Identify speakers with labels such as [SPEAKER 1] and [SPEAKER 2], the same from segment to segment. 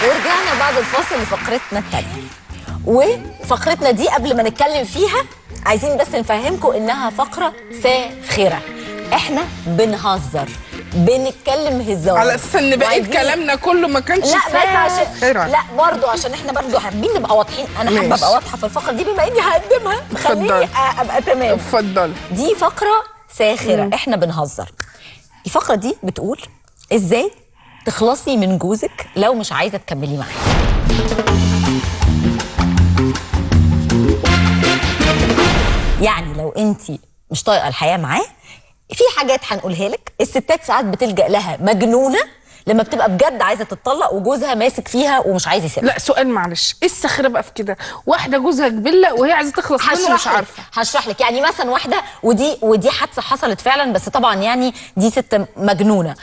[SPEAKER 1] ورجعنا بعد الفاصل لفقرتنا الثانيه وفقرتنا دي قبل ما نتكلم فيها عايزين بس نفهمكم انها فقره ساخره احنا بنهزر بنتكلم هزار
[SPEAKER 2] على اساس ان بقيت
[SPEAKER 1] وعايزين-
[SPEAKER 2] كلامنا كله ما كانش
[SPEAKER 1] لا بس عشان
[SPEAKER 2] ساخرة.
[SPEAKER 1] لا برضه عشان احنا برضه حابين نبقى واضحين انا حابه
[SPEAKER 2] ماشي.
[SPEAKER 1] ابقى واضحه في الفقره دي بما اني هقدمها خليني
[SPEAKER 2] اتفضلي.
[SPEAKER 1] أ- ابقى تمام
[SPEAKER 2] اتفضلي
[SPEAKER 1] دي فقرة ساخرة احنا بنهزر الفقرة دي بتقول ازاي تخلصي من جوزك لو مش عايزة تكملي معاه يعني لو انت مش طايقة الحياة معاه في حاجات هنقولها لك الستات ساعات بتلجأ لها مجنونة لما بتبقى بجد عايزة تتطلق وجوزها ماسك فيها ومش عايز يسيبها
[SPEAKER 2] لا سؤال معلش ايه السخره بقى في كده واحده جوزها جبله وهي عايزه تخلص منه مش
[SPEAKER 1] هشرح لك
[SPEAKER 2] عارفه
[SPEAKER 1] هشرح لك يعني مثلا واحده ودي ودي حادثه حصلت فعلا بس طبعا يعني دي ست مجنونه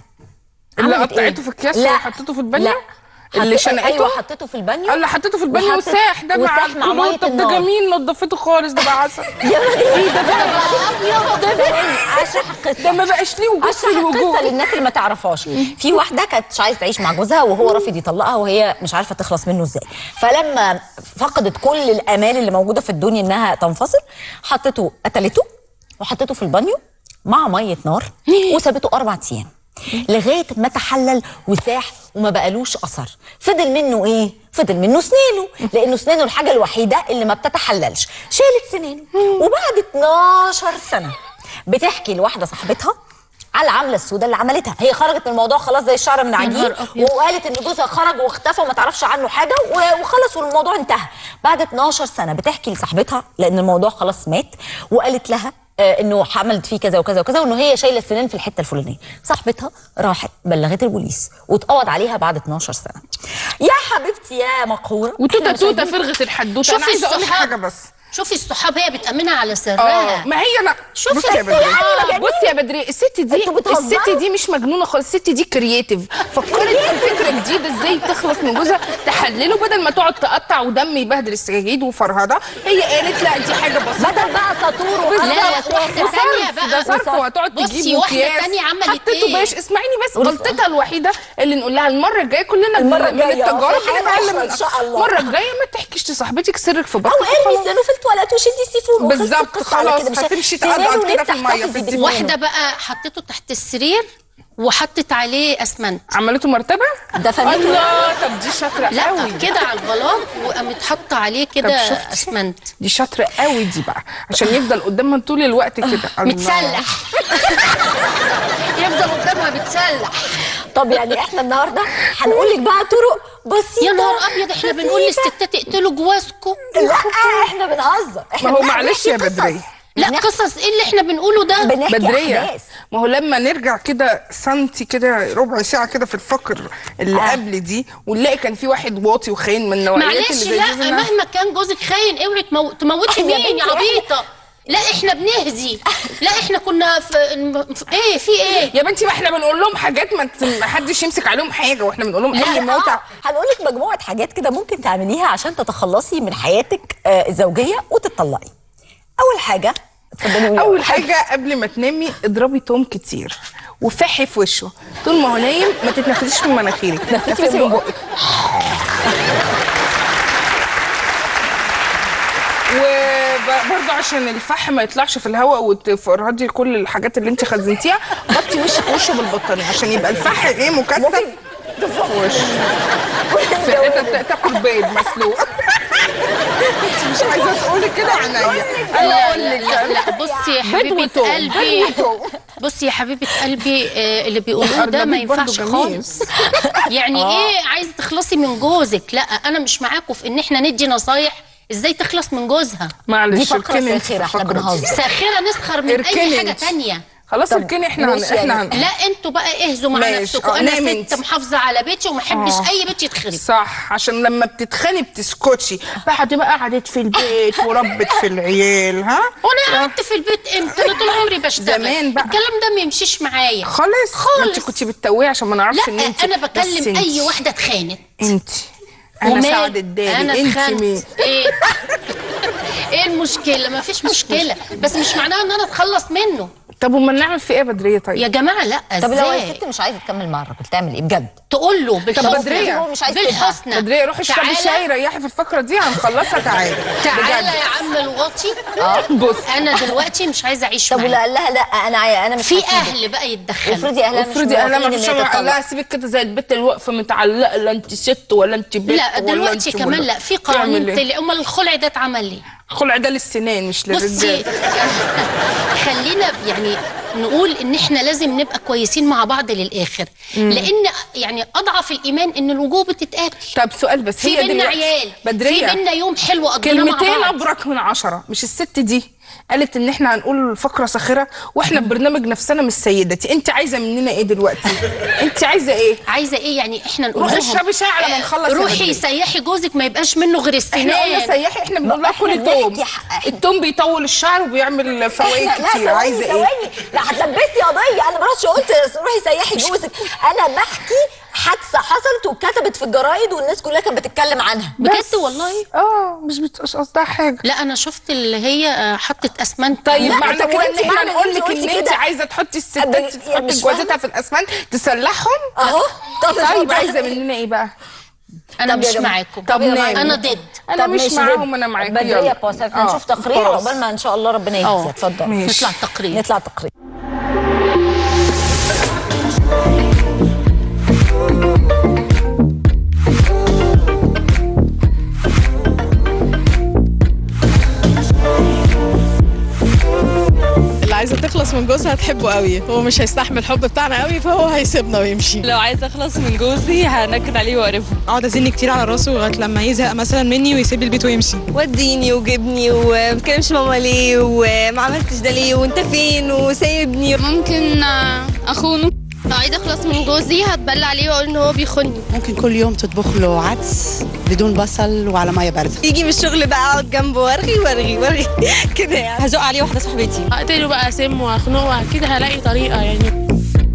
[SPEAKER 2] اللي
[SPEAKER 1] عملت
[SPEAKER 2] قطعته
[SPEAKER 1] إيه؟
[SPEAKER 2] في أكياس
[SPEAKER 1] لا.
[SPEAKER 2] وحطيته في البانيو؟
[SPEAKER 1] لا
[SPEAKER 2] اللي
[SPEAKER 1] حط-
[SPEAKER 2] شنقته؟
[SPEAKER 1] ايوه حطيته في البانيو
[SPEAKER 2] اللي حطيته في البانيو
[SPEAKER 1] وحطت-
[SPEAKER 2] وساح ده مع
[SPEAKER 1] وساح مع
[SPEAKER 2] الكلور.
[SPEAKER 1] ميه
[SPEAKER 2] طب ده
[SPEAKER 1] النار
[SPEAKER 2] جميل نضفته خالص ده بقى عسل
[SPEAKER 1] يا ايه ده بقى ابيض ده اشرح
[SPEAKER 2] ده
[SPEAKER 1] القصه
[SPEAKER 2] ما بقاش ليه وجود في
[SPEAKER 1] اشرح القصه
[SPEAKER 2] الوجود
[SPEAKER 1] للناس اللي ما تعرفهاش في واحده كانت مش عايزه تعيش مع جوزها وهو رافض يطلقها وهي مش عارفه تخلص منه ازاي فلما فقدت كل الامال اللي موجوده في الدنيا انها تنفصل حطته قتلته وحطته في البانيو مع ميه نار وسابته اربع ايام لغايه ما تحلل وساح وما بقالوش اثر فضل منه ايه فضل منه سنانه لانه اسنانه الحاجه الوحيده اللي ما بتتحللش شالت سنانه وبعد 12 سنه بتحكي لواحده صاحبتها على العمله السوداء اللي عملتها هي خرجت من الموضوع خلاص زي الشعر من عجين
[SPEAKER 3] نهار أبيض.
[SPEAKER 1] وقالت ان جوزها خرج واختفى وما تعرفش عنه حاجه و- وخلص والموضوع انتهى بعد 12 سنه بتحكي لصاحبتها لان الموضوع خلاص مات وقالت لها آه، انه عملت فيه كذا وكذا وكذا وانه هي شايله السنان في الحته الفلانيه صاحبتها راحت بلغت البوليس واتقبض عليها بعد 12 سنه يا حبيبتي يا مقهوره
[SPEAKER 2] وتوته
[SPEAKER 1] إحنا
[SPEAKER 2] توته
[SPEAKER 1] شايفين-
[SPEAKER 2] فرغت الحدوته انا
[SPEAKER 3] شوفي
[SPEAKER 2] عايزه اقول لك
[SPEAKER 3] الصحاب.
[SPEAKER 2] حاجه بس
[SPEAKER 3] شوفي الصحاب هي بتأمنها على
[SPEAKER 2] اه
[SPEAKER 3] سرها
[SPEAKER 2] ما هي لا
[SPEAKER 3] شوفي
[SPEAKER 2] بصي يا
[SPEAKER 3] الصحاب.
[SPEAKER 2] بدري بصي يا بدري الست دي
[SPEAKER 1] انتوا بتهزروا؟
[SPEAKER 2] الست دي مش مجنونه خالص الست دي كرييتيف فكرت في فكره جديده ازاي تخلص من جوزها تحلله بدل ما تقعد تقطع ودم يبهدل السجاجيد وفرهده هي قالت لا دي حاجه بسيطه
[SPEAKER 1] بدل بقى سطور
[SPEAKER 3] لا
[SPEAKER 1] وقصة
[SPEAKER 3] واحدة
[SPEAKER 1] وسحر.
[SPEAKER 3] تانية بقى
[SPEAKER 2] ده صرف وهتقعد
[SPEAKER 3] بصي،
[SPEAKER 2] تجيب
[SPEAKER 3] واحدة
[SPEAKER 2] مكياج
[SPEAKER 3] تانية عملت
[SPEAKER 2] حطيته
[SPEAKER 3] إيه؟
[SPEAKER 2] باش اسمعيني بس
[SPEAKER 1] ولسه-
[SPEAKER 2] غلطتها الوحيده اللي نقول لها المره الجايه كلنا
[SPEAKER 1] المرة
[SPEAKER 2] من- من
[SPEAKER 1] الجاية،
[SPEAKER 2] التجارب
[SPEAKER 1] في حاجة
[SPEAKER 2] بنتعلم
[SPEAKER 1] أخرى إن شاء الله.
[SPEAKER 2] المره الجايه ما تحكيش لصاحبتك سرك في بطنك
[SPEAKER 1] او ارمي
[SPEAKER 2] وخلاص.
[SPEAKER 1] سنانه في التواليت وشدي السيفون وخلصت
[SPEAKER 2] بالظبط،
[SPEAKER 1] القصة على
[SPEAKER 2] خلاص،
[SPEAKER 1] كده. مش
[SPEAKER 2] هتمشي
[SPEAKER 1] سنانه
[SPEAKER 2] تقعد
[SPEAKER 1] ليه
[SPEAKER 2] كده في المية، في
[SPEAKER 1] تحتفظي
[SPEAKER 2] الزيت.
[SPEAKER 1] بسنانه؟
[SPEAKER 3] واحدة بقى حطته تحت السرير وحطت عليه اسمنت
[SPEAKER 2] عملته مرتبه
[SPEAKER 1] دفنته.
[SPEAKER 2] الله طب دي شاطره
[SPEAKER 3] لا
[SPEAKER 2] قوي
[SPEAKER 3] كده على البلاط وقامت حاطه عليه كده
[SPEAKER 2] طب شفتي؟
[SPEAKER 3] اسمنت
[SPEAKER 2] دي شاطره قوي دي بقى عشان يفضل قدامها طول الوقت كده الله.
[SPEAKER 3] متسلح يفضل قدامها بتسلح
[SPEAKER 1] طب يعني احنا النهارده هنقول لك بقى طرق بسيطه
[SPEAKER 3] يا نهار ابيض احنا بنقول للستات اقتلوا جوازكم
[SPEAKER 1] لا احنا بنهزر احنا
[SPEAKER 2] ما هو
[SPEAKER 1] بنحكي
[SPEAKER 2] معلش يا
[SPEAKER 1] قصص.
[SPEAKER 2] بدرية.
[SPEAKER 3] لا
[SPEAKER 1] بنحكي-
[SPEAKER 3] قصص ايه اللي احنا بنقوله ده
[SPEAKER 1] بنحكي
[SPEAKER 2] بدرية
[SPEAKER 1] احداث
[SPEAKER 2] ما هو لما نرجع كده سنتي كده ربع ساعة كده في الفقر اللي
[SPEAKER 1] آه.
[SPEAKER 2] قبل دي ونلاقي كان في واحد واطي وخاين من النوعيات
[SPEAKER 3] معلش
[SPEAKER 2] اللي زي
[SPEAKER 3] لا
[SPEAKER 2] دي زمان.
[SPEAKER 3] مهما كان جوزك خاين اوعي تمو... تموتي
[SPEAKER 1] يا
[SPEAKER 3] مين
[SPEAKER 1] بنتي
[SPEAKER 3] يا
[SPEAKER 1] إحنا-
[SPEAKER 3] عبيطه لا احنا بنهزي لا احنا كنا في, في... ايه في ايه
[SPEAKER 2] يا بنتي ما احنا بنقول لهم حاجات ما ت- ما حدش يمسك عليهم حاجة واحنا بنقول لهم اي موتى
[SPEAKER 1] هنقول لك مجموعه حاجات كده ممكن تعمليها عشان تتخلصي من حياتك آه، الزوجيه وتتطلقي اول حاجه اتفضلي قولي
[SPEAKER 2] اول حاجة قبل ما تنامي اضربي توم كتير وفحي في وشه طول ما هو نايم ما تتنفسيش من مناخيرك تنفسي من بقك وبرضه عشان الفحم ما يطلعش في الهواء وتفرهدي كل الحاجات اللي انت خزنتيها غطي وشك وشه بالبطانية عشان يبقى الفحم ايه مكثف في وش في حته تاكل بيض مسلوق انت مش عايزه تقولي كده عينيا انا
[SPEAKER 3] لا
[SPEAKER 2] اقول
[SPEAKER 3] لا,
[SPEAKER 2] لك
[SPEAKER 3] لا, لا بصي يا
[SPEAKER 2] بيض
[SPEAKER 3] حبيبه
[SPEAKER 2] وتوم،
[SPEAKER 3] قلبي
[SPEAKER 2] بيض وتوم.
[SPEAKER 3] بصي يا حبيبه قلبي آه، اللي بيقولوه ده ما
[SPEAKER 2] الأرنبيط برضو
[SPEAKER 3] ينفعش
[SPEAKER 2] جميل.
[SPEAKER 3] خالص يعني ايه عايزه تخلصي من جوزك لا انا مش معاكم في ان احنا ندي نصايح ازاي تخلص من جوزها
[SPEAKER 1] دي
[SPEAKER 2] معلش
[SPEAKER 1] فقرة
[SPEAKER 2] اركني انت في
[SPEAKER 1] ساخرة، احنا
[SPEAKER 2] الفقرة دي.
[SPEAKER 1] بنهزر.
[SPEAKER 3] ساخره نسخر من
[SPEAKER 2] اركني
[SPEAKER 3] اي حاجه
[SPEAKER 2] انت.
[SPEAKER 3] تانية
[SPEAKER 2] خلاص
[SPEAKER 1] طب
[SPEAKER 2] اركني احنا هن...
[SPEAKER 1] ماشي
[SPEAKER 2] احنا
[SPEAKER 1] يعني.
[SPEAKER 2] هن...
[SPEAKER 3] لا انتوا بقى اهزوا مع
[SPEAKER 2] ماشي.
[SPEAKER 3] نفسكم
[SPEAKER 2] اه،
[SPEAKER 3] انا
[SPEAKER 2] نامي
[SPEAKER 3] ست
[SPEAKER 2] انت.
[SPEAKER 3] محافظه على بيتي وما احبش
[SPEAKER 2] اه.
[SPEAKER 3] اي بيت يتخرب
[SPEAKER 2] صح عشان لما بتتخاني بتسكتشي بعد بقى قعدت في البيت وربت في العيال ها
[SPEAKER 3] وانا قعدت في البيت امتى انا طول عمري بشتغل
[SPEAKER 2] زمان بقى.
[SPEAKER 3] الكلام ده ما يمشيش معايا
[SPEAKER 2] خالص ما انت
[SPEAKER 3] خالص.
[SPEAKER 2] كنت بتتوهي عشان ما نعرفش ان
[SPEAKER 3] لا
[SPEAKER 2] انت
[SPEAKER 3] انا
[SPEAKER 2] بس
[SPEAKER 3] بكلم
[SPEAKER 2] انت.
[SPEAKER 3] اي واحده اتخانت
[SPEAKER 2] انت انا
[SPEAKER 3] ومال؟
[SPEAKER 2] سعد الدالي
[SPEAKER 3] انا
[SPEAKER 2] انت
[SPEAKER 3] اتخنت
[SPEAKER 2] مين
[SPEAKER 3] ايه ايه المشكله ما فيش مشكله بس مش معناها ان انا اتخلص منه
[SPEAKER 2] طب وما نعمل في ايه يا بدريه طيب
[SPEAKER 3] يا جماعه لا
[SPEAKER 1] طب لو
[SPEAKER 3] ازاي
[SPEAKER 1] الست مش عايزه تكمل مع الراجل تعمل ايه بجد
[SPEAKER 3] تقول له بالحسنى
[SPEAKER 2] بدرية،
[SPEAKER 1] هو مش عايز تبقى.
[SPEAKER 3] بالحسنى
[SPEAKER 2] بدريه روحي اشربي
[SPEAKER 3] تعالى-
[SPEAKER 2] شاي ريحي في الفقره دي هنخلصها تعالى
[SPEAKER 3] تعالى يا عم الواطي
[SPEAKER 2] بص
[SPEAKER 3] انا دلوقتي مش عايزه اعيش
[SPEAKER 1] طب ولو
[SPEAKER 3] معاك
[SPEAKER 1] قال لها لا انا عاي- انا مش
[SPEAKER 3] في
[SPEAKER 1] هسيبك.
[SPEAKER 3] اهل بقى يتدخلوا
[SPEAKER 1] افرضي اهلها مش
[SPEAKER 2] افرضي اهلها ما
[SPEAKER 1] موافقين
[SPEAKER 2] فيش
[SPEAKER 1] إن هي
[SPEAKER 2] قال لها
[SPEAKER 1] تطلق.
[SPEAKER 2] سيبك كده زي البت اللي واقفه متعلقه لا انت ست ولا انت بنت
[SPEAKER 3] لا
[SPEAKER 2] ولا
[SPEAKER 3] دلوقتي
[SPEAKER 2] انت
[SPEAKER 3] كمان
[SPEAKER 2] ولا-
[SPEAKER 3] لا في
[SPEAKER 2] تعمل
[SPEAKER 3] قوانين
[SPEAKER 2] إيه؟
[SPEAKER 3] طلع امال الخلع ده اتعمل ليه
[SPEAKER 2] الخلع ده للسنان مش
[SPEAKER 3] بصي
[SPEAKER 2] للرجال
[SPEAKER 3] خلينا يعني نقول ان احنا لازم نبقى كويسين مع بعض للاخر لان يعني اضعف الايمان ان الوجوه بتتقاتل
[SPEAKER 2] طب سؤال بس
[SPEAKER 3] في
[SPEAKER 2] هي
[SPEAKER 3] بينا
[SPEAKER 2] دلوقتي
[SPEAKER 3] عيال
[SPEAKER 2] بدريه
[SPEAKER 3] في بينا يوم حلو قضيناه مع
[SPEAKER 2] كلمتين
[SPEAKER 3] بعض
[SPEAKER 2] ابرك من عشرة مش الست دي قالت ان احنا هنقول فقره ساخره واحنا ببرنامج نفسنا مش سيدتي انت عايزه مننا ايه دلوقتي انت عايزه ايه
[SPEAKER 3] عايزه ايه يعني احنا نقول
[SPEAKER 2] روحي
[SPEAKER 3] لهم
[SPEAKER 2] اشربي شاي على ما نخلص يا
[SPEAKER 3] روحي
[SPEAKER 2] بدرية.
[SPEAKER 3] سيحي جوزك ما يبقاش منه غير
[SPEAKER 2] احنا قلنا
[SPEAKER 3] السنان
[SPEAKER 2] سياحي احنا بنقول لها
[SPEAKER 1] إحنا
[SPEAKER 2] كل توم
[SPEAKER 1] بنحكي ح- إحنا-
[SPEAKER 2] التوم بيطول الشعر وبيعمل فوائد
[SPEAKER 1] لا
[SPEAKER 2] كتير
[SPEAKER 1] ثواني
[SPEAKER 2] عايزه ايه
[SPEAKER 1] ثواني لا هتلبسي قضيه انا ما رحتش قلت روحي سيحي جوزك انا بحكي حادثه حصلت واتكتبت في الجرايد والناس كلها كانت بتتكلم عنها
[SPEAKER 3] بجد
[SPEAKER 2] بس.
[SPEAKER 3] والله
[SPEAKER 2] اه مش بتبقاش قصدها حاجه
[SPEAKER 3] لا انا شفت اللي هي آه، حطت اسمنت
[SPEAKER 2] طيب
[SPEAKER 1] لا،
[SPEAKER 2] معنى
[SPEAKER 1] طب
[SPEAKER 2] كده ان
[SPEAKER 1] وانت
[SPEAKER 2] احنا
[SPEAKER 1] معنى
[SPEAKER 2] نقول
[SPEAKER 1] إن
[SPEAKER 2] لك
[SPEAKER 1] انت
[SPEAKER 2] ان
[SPEAKER 1] قلتي
[SPEAKER 2] انت
[SPEAKER 1] كده؟
[SPEAKER 2] عايزه تحطي الستات
[SPEAKER 1] أب- يعني
[SPEAKER 2] تحطي
[SPEAKER 1] مش
[SPEAKER 2] جوازتها
[SPEAKER 1] فاهمة.
[SPEAKER 2] في الاسمنت تسلحهم
[SPEAKER 1] اهو طب
[SPEAKER 2] طيب
[SPEAKER 1] اتفضل.
[SPEAKER 2] عايزه مننا ايه بقى
[SPEAKER 3] انا
[SPEAKER 1] طب يا
[SPEAKER 3] مش
[SPEAKER 1] جماعة.
[SPEAKER 3] معاكم
[SPEAKER 2] طب
[SPEAKER 1] يا
[SPEAKER 2] نام.
[SPEAKER 1] جماعة.
[SPEAKER 3] انا ضد
[SPEAKER 2] انا
[SPEAKER 1] طب
[SPEAKER 2] مش
[SPEAKER 1] ماشي
[SPEAKER 2] معاهم
[SPEAKER 1] جدا.
[SPEAKER 2] انا معاكي
[SPEAKER 1] بدريه
[SPEAKER 2] يلا.
[SPEAKER 1] بوسك
[SPEAKER 2] آه،
[SPEAKER 1] هنشوف تقرير
[SPEAKER 2] خلاص.
[SPEAKER 1] عقبال ما ان شاء الله ربنا
[SPEAKER 3] آه.
[SPEAKER 1] يهديها اتفضل
[SPEAKER 2] ماشي.
[SPEAKER 3] نطلع تقرير
[SPEAKER 1] نطلع تقرير
[SPEAKER 4] اللي عايزه تخلص من جوزها هتحبه قوي هو مش هيستحمل الحب بتاعنا قوي فهو هيسيبنا ويمشي
[SPEAKER 5] لو عايزه اخلص من جوزي هنكد عليه واقرفه
[SPEAKER 4] اقعد ازن كتير على راسه لغايه لما يزهق مثلا مني ويسيب البيت ويمشي
[SPEAKER 6] وديني وجبني وما بتكلمش ماما ليه وما عملتش ده ليه وانت فين وسايبني
[SPEAKER 7] ممكن آه، اخونه لو عايزه اخلص من جوزي هتبلى عليه واقول ان هو بيخوني
[SPEAKER 8] ممكن كل يوم تطبخ له عدس بدون بصل وعلى ميه بارده
[SPEAKER 6] يجي من الشغل بقى اقعد جنبه وارغي وارغي وارغي كده يعني
[SPEAKER 8] هزق عليه واحده صاحبتي
[SPEAKER 7] هقتله بقى اسمه واخنقه كده هلاقي طريقه يعني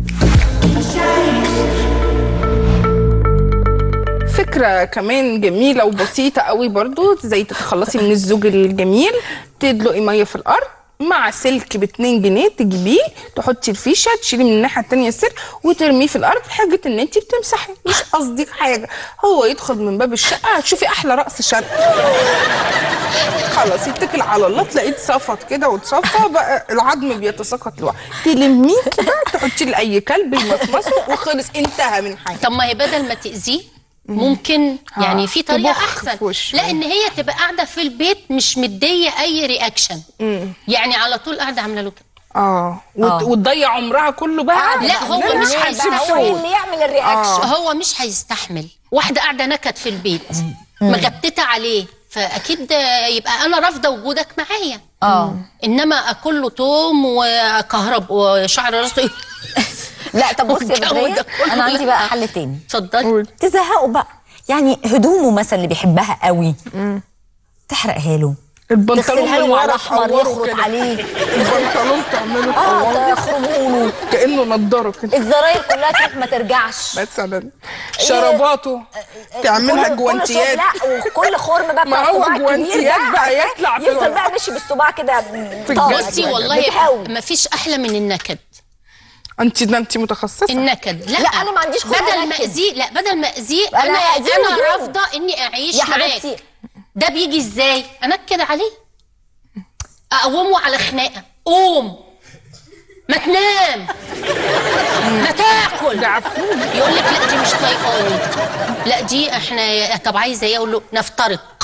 [SPEAKER 2] فكرة كمان جميلة وبسيطة قوي برضو زي تتخلصي من الزوج الجميل تدلقي مية في الأرض مع سلك ب 2 جنيه تجيبيه تحطي الفيشه تشيلي من الناحيه التانية السلك وترميه في الارض حاجه ان انت بتمسحي مش قصدك حاجه هو يدخل من باب الشقه هتشوفي احلى رقص شرق خلاص يتكل على الله تلاقيه اتصفط كده واتصفى بقى العظم بيتساقط لوحده تلميه كده تحطيه لاي كلب يمصمصه وخلص انتهى من حاجه
[SPEAKER 3] طب ما هي بدل ما تأذيه ممكن يعني في طريقه
[SPEAKER 2] تبخ
[SPEAKER 3] احسن
[SPEAKER 2] في وشه.
[SPEAKER 3] لا ان هي تبقى قاعده في البيت مش مديه اي رياكشن يعني على طول قاعده عامله له كده
[SPEAKER 2] اه وت- وتضيع عمرها كله بقى
[SPEAKER 3] لا، هو
[SPEAKER 2] إنما
[SPEAKER 3] مش
[SPEAKER 2] مش
[SPEAKER 3] هيبقى
[SPEAKER 2] هتسيب
[SPEAKER 1] هو
[SPEAKER 2] شغل.
[SPEAKER 1] اللي يعمل الرياكشن
[SPEAKER 3] هو مش هيستحمل واحده قاعده نكد في البيت مغتته عليه فاكيد يبقى انا رافضه وجودك معايا
[SPEAKER 1] اه
[SPEAKER 3] انما اكل له توم وكهرب وشعر راسه
[SPEAKER 1] لا طب بصي يا
[SPEAKER 3] والجو
[SPEAKER 1] بدريه
[SPEAKER 3] ده كله
[SPEAKER 1] انا عندي
[SPEAKER 3] لا.
[SPEAKER 1] بقى حل تاني
[SPEAKER 3] اتفضلي
[SPEAKER 1] تزهقوا بقى يعني هدومه مثلا اللي بيحبها قوي تحرقها له
[SPEAKER 2] البنطلون
[SPEAKER 1] تغسلها له
[SPEAKER 2] من ورا
[SPEAKER 1] على احمر
[SPEAKER 2] تقوره
[SPEAKER 1] يخرط
[SPEAKER 2] كده.
[SPEAKER 1] عليه
[SPEAKER 2] البنطلون تعمله
[SPEAKER 1] اه
[SPEAKER 2] تقوره
[SPEAKER 1] تخرموا له
[SPEAKER 2] كانه نضاره كده
[SPEAKER 1] الزراير كلها تروح ما ترجعش
[SPEAKER 2] مثلا شراباته تعملها
[SPEAKER 1] كل- كل
[SPEAKER 2] جوانتيات
[SPEAKER 1] شغل- لا وكل خرم بقى
[SPEAKER 2] ما
[SPEAKER 1] بتاع
[SPEAKER 2] هو
[SPEAKER 1] الصباع الكبير
[SPEAKER 2] جوانتيات
[SPEAKER 1] ده
[SPEAKER 2] بقى يطلع في
[SPEAKER 1] يفضل
[SPEAKER 2] الورق.
[SPEAKER 1] بقى ماشي بالصباع كده
[SPEAKER 2] في
[SPEAKER 1] طالع
[SPEAKER 2] الجسم.
[SPEAKER 3] بصي
[SPEAKER 1] كده،
[SPEAKER 3] والله
[SPEAKER 1] بيتهوى.
[SPEAKER 3] ما فيش احلى من النكد
[SPEAKER 2] انت ده انت متخصصه
[SPEAKER 3] النكد لا
[SPEAKER 1] لا، أنا ما عنديش خلق
[SPEAKER 3] بدل ما
[SPEAKER 1] أنكد.
[SPEAKER 3] اذيه لا بدل ما اذيه
[SPEAKER 1] أنا
[SPEAKER 3] انا
[SPEAKER 1] هأذيه
[SPEAKER 3] انا
[SPEAKER 1] وأجيبه.
[SPEAKER 3] رافضه اني اعيش
[SPEAKER 1] يا
[SPEAKER 3] معاك
[SPEAKER 1] حبيبتي
[SPEAKER 3] ده بيجي ازاي انكد عليه اقومه على خناقه قوم ما تنام ما تاكل
[SPEAKER 2] ده عفون
[SPEAKER 3] يقول لك لا دي مش طايقاني لا دي احنا طب عايزه ايه اقول له نفترق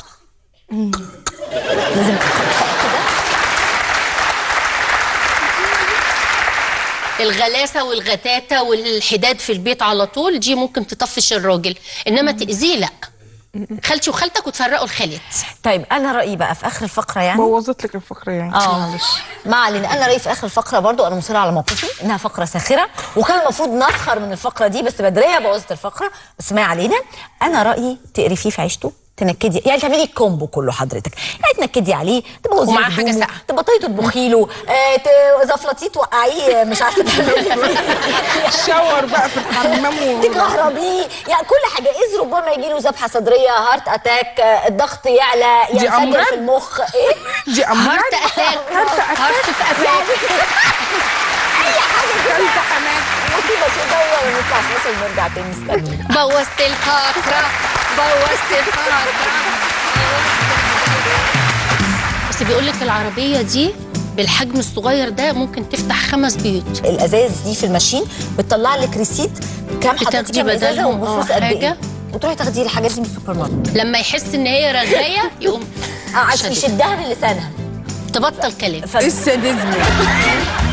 [SPEAKER 1] لازم
[SPEAKER 3] الغلاسه والغتاتة والحداد في البيت على طول دي ممكن تطفش الراجل انما تاذيه لا خالتي وخالتك وتفرقوا الخالات
[SPEAKER 1] طيب انا رايي بقى في اخر الفقره يعني
[SPEAKER 2] بوظت لك الفقره يعني
[SPEAKER 1] اه
[SPEAKER 2] معلش
[SPEAKER 1] ما علينا انا رايي في اخر الفقره برضو انا مصره على موقفي انها فقره ساخره وكان المفروض نسخر من الفقره دي بس بدريه بوظت الفقره بس ما علينا انا رايي تقرفيه في عيشته تنكدي يعني تعملي الكومبو كله حضرتك يعني تنكدي عليه تبوظي
[SPEAKER 3] ومعاه حاجة
[SPEAKER 1] هدومه،
[SPEAKER 3] ساقعة.
[SPEAKER 1] تبطلي تطبخي له آه ت- زفلطيه توقعيه مش عارفه تعملي فيه.
[SPEAKER 2] شاور بقى في الحمام و...
[SPEAKER 1] تكهربيه يعني كل حاجه اذ ربما يجي له ذبحه صدريه هارت اتاك آه، الضغط يعلى
[SPEAKER 2] دي
[SPEAKER 1] ينفجر
[SPEAKER 2] أمراض؟
[SPEAKER 1] في المخ ايه
[SPEAKER 2] دي امراض
[SPEAKER 3] هارت اتاك
[SPEAKER 2] هارت اتاك
[SPEAKER 3] هارت في قفاك
[SPEAKER 2] والتحامات
[SPEAKER 1] مصيبه سوداء ونطلع فاصل ونرجع تاني استنوا
[SPEAKER 3] بوظت الفقرة بوظت الفقرة بس بيقول لك العربية دي بالحجم الصغير ده ممكن تفتح خمس بيوت
[SPEAKER 1] الازايز دي في الماشين بتطلع لك ريسيت كام حطيتي
[SPEAKER 3] بتاخدي
[SPEAKER 1] كام ازازه
[SPEAKER 3] بدلهم
[SPEAKER 1] وبفلوس
[SPEAKER 3] اه
[SPEAKER 1] قد ايه
[SPEAKER 3] حاجة.
[SPEAKER 1] وتروحي تاخدي الحاجات دي من السوبر ماركت
[SPEAKER 3] لما يحس ان هي رغاية يقوم
[SPEAKER 1] اه عشان
[SPEAKER 3] شدد.
[SPEAKER 1] يشدها من لسانها
[SPEAKER 3] تبطل كلام
[SPEAKER 1] ف...
[SPEAKER 2] السادزم